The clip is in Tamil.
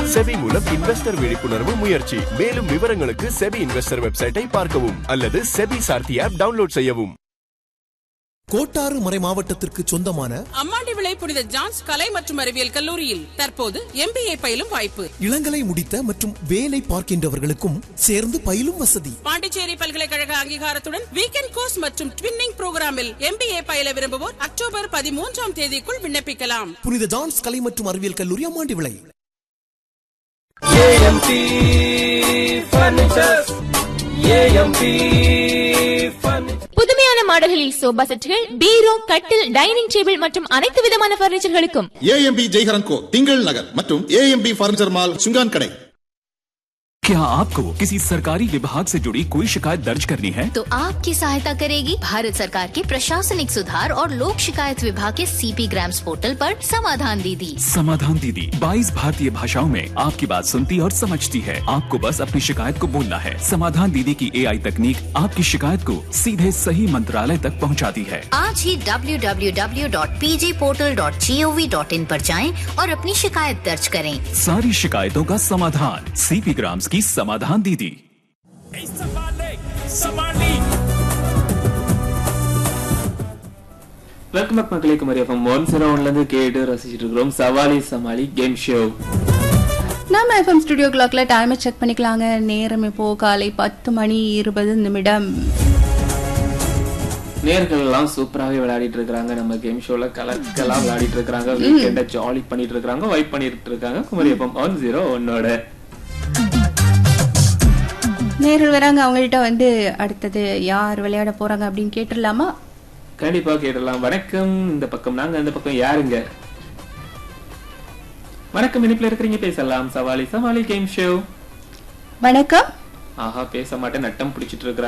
செபி மூலம் இன்வெஸ்டர் விழிப்புணர்வு முயற்சி மேலும் விவரங்களுக்கு செபி இன்வெஸ்டர் வெப்சைட்டை பார்க்கவும் அல்லது செபி சார்த்தி ஆப் டவுன்லோட் செய்யவும் கோட்டாறு மறை மாவட்டத்திற்கு சொந்தமான அம்மாண்டி விளை புனித ஜான்ஸ் கலை மற்றும் அறிவியல் கல்லூரியில் தற்போது எம்பிஏ பயிலும் வாய்ப்பு இளங்கலை முடித்த மற்றும் வேலை பார்க்கின்றவர்களுக்கும் சேர்ந்து பயிலும் வசதி பாண்டிச்சேரி பல்கலைக்கழக அங்கீகாரத்துடன் வீக்கெண்ட் கோர்ஸ் மற்றும் ட்வின்னிங் புரோகிராமில் எம்பிஏ பயில விரும்புவோர் அக்டோபர் பதிமூன்றாம் தேதிக்குள் விண்ணப்பிக்கலாம் புனித ஜான்ஸ் கலை மற்றும் அறிவியல் கல்லூரி அம்மாண்டி விளை ஏஎம்பி ஃபர்னிச்சர்ஸ் ஏஎம்பி ஃபர்னிச்சர் புதுமையான மாடல்களில் சோபா செட்டுகள் பீரோ கட்டில் டைனிங் டேபிள் மற்றும் அனைத்து விதமான பர்னிச்சர்களுக்கும் ஏஎம்பி ஜெய்ஹரன் கோ திங்கள் நகர் மற்றும் ஏஎம்பி பர்னிச்சர் மால் சுங்கான் கடை क्या आपको किसी सरकारी विभाग से जुड़ी कोई शिकायत दर्ज करनी है तो आपकी सहायता करेगी भारत सरकार के प्रशासनिक सुधार और लोक शिकायत विभाग के सीपी ग्राम्स पोर्टल पर समाधान दीदी समाधान दीदी 22 भारतीय भाषाओं में आपकी बात सुनती और समझती है आपको बस अपनी शिकायत को बोलना है समाधान दीदी की एआई तकनीक आपकी शिकायत को सीधे सही मंत्रालय तक पहुंचाती है आज ही www.pjportal.gov.in पर जाएं और अपनी शिकायत दर्ज करें सारी शिकायतों का समाधान सीपी ग्राम्स की समाधान दीदी வெல்கம் பேக் மக்களே குமரி எஃப்எம் ஒன் ஜீரோ ஒன்ல இருந்து கேட்டு ரசிச்சிட்டு இருக்கிறோம் சவாலி சமாளி கேம் ஷோ நம்ம எஃப்எம் ஸ்டுடியோ கிளாக்ல டைமை செக் பண்ணிக்கலாங்க நேரம் இப்போ காலை பத்து மணி இருபது நிமிடம் நேர்கள் எல்லாம் சூப்பராகவே விளையாடிட்டு இருக்காங்க நம்ம கேம் ஷோல கலக்கெல்லாம் விளையாடிட்டு இருக்காங்க வீக்கெண்ட ஜாலி பண்ணிட்டு இருக்காங்க வைப் பண்ணிட்டு இருக்காங்க குமரி எஃப்எம் ஒன் ஜீரோ ஒன்னோட நேரில் வராங்க அவங்கள்ட்ட வந்து அடுத்தது யார் விளையாட போறாங்க அப்படின்னு கேட்டுடலாமா கண்டிப்பா கேட்டலாம் வணக்கம் இந்த பக்கம் நாங்க இந்த பக்கம் யாருங்க வணக்கம் இனிப்புல இருக்கிறீங்க பேசலாம் சவாலி சவாலி கேம் ஷோ வணக்கம் ஆஹா பேச மாட்டேன் நட்டம் பிடிச்சிட்டு இருக்கிறாங்க